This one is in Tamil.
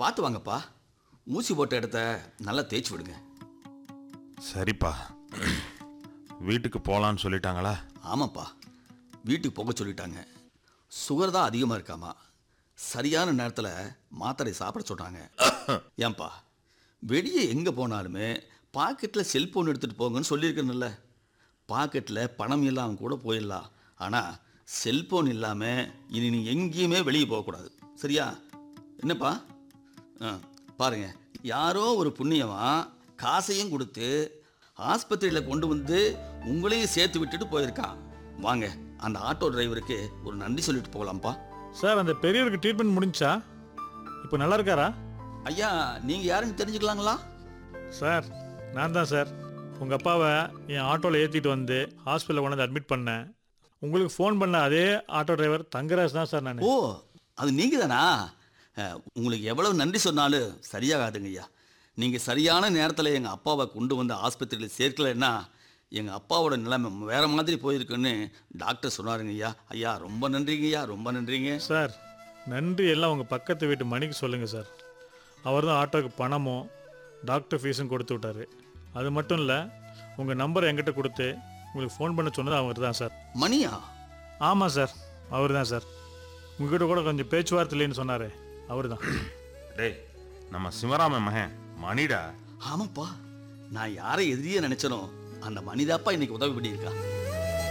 பார்த்து வாங்கப்பா ஊசி போட்ட இடத்த நல்லா தேய்ச்சி விடுங்க சரிப்பா வீட்டுக்கு போகலான்னு சொல்லிட்டாங்களா ஆமாப்பா வீட்டுக்கு போக சொல்லிட்டாங்க சுகர் தான் அதிகமாக இருக்காமா சரியான நேரத்தில் மாத்திரை சாப்பிட சொல்கிறாங்க ஏன்பா வெளியே எங்கே போனாலுமே பாக்கெட்டில் செல்போன் எடுத்துகிட்டு போங்கன்னு சொல்லியிருக்கேன்ல பாக்கெட்டில் பணம் இல்லாமல் கூட போயிடலாம் ஆனால் செல்போன் இல்லாமல் இனி நீ எங்கேயுமே வெளியே போகக்கூடாது சரியா என்னப்பா ஆ பாருங்க யாரோ ஒரு புண்ணியவன் காசையும் கொடுத்து ஆஸ்பத்திரியில் கொண்டு வந்து உங்களையும் சேர்த்து விட்டுட்டு போயிருக்கான் வாங்க அந்த ஆட்டோ டிரைவருக்கு ஒரு நன்றி சொல்லிட்டு போகலாம்ப்பா சார் அந்த பெரியவருக்கு ட்ரீட்மெண்ட் முடிஞ்சா இப்போ நல்லா இருக்காரா ஐயா நீங்கள் யாருன்னு தெரிஞ்சுக்கலாங்களா சார் நான் தான் சார் உங்கள் அப்பாவை என் ஆட்டோவில் ஏற்றிட்டு வந்து ஹாஸ்பிட்டலில் கொண்டு வந்து அட்மிட் பண்ணேன் உங்களுக்கு ஃபோன் பண்ண அதே ஆட்டோ டிரைவர் தங்கராஜ் தான் சார் நான் ஓ அது நீங்கள் தானா அஹ், உங்களுக்கு எவ்வளவு நன்றி சொன்னாலும் சரியாகாதுங்க ஐயா நீங்கள் சரியான நேரத்தில் எங்கள் அப்பாவை கொண்டு வந்து ஆஸ்பத்திரியில் சேர்க்கலைன்னா எங்கள் அப்பாவோட நிலைமை வேறு மாதிரி போயிருக்குன்னு டாக்டர் சொன்னாருங்க ஐயா ஐயா ரொம்ப நன்றிங்க ஐயா ரொம்ப நன்றிங்க சார் நன்றி எல்லாம் உங்கள் பக்கத்து வீட்டு மணிக்கு சொல்லுங்கள் சார் அவர் தான் ஆட்டோக்கு பணமும் டாக்டர் ஃபீஸும் கொடுத்து விட்டாரு அது மட்டும் இல்லை உங்கள் நம்பர் என்கிட்ட கொடுத்து உங்களுக்கு ஃபோன் பண்ண சொன்னது அவர் தான் சார் மணியா ஆமாம் சார் அவர் தான் சார் உங்ககிட்ட கூட கொஞ்சம் பேச்சுவார்த்தை இல்லைன்னு சொன்னார் அவர் தான் டேய் நம்ம சிவராம மகன் மணிடா ஆமாப்பா நான் யாரை எதிரியே நினைச்சனோ அந்த மனிதாப்பா இன்னைக்கு உதவி பண்ணியிருக்கா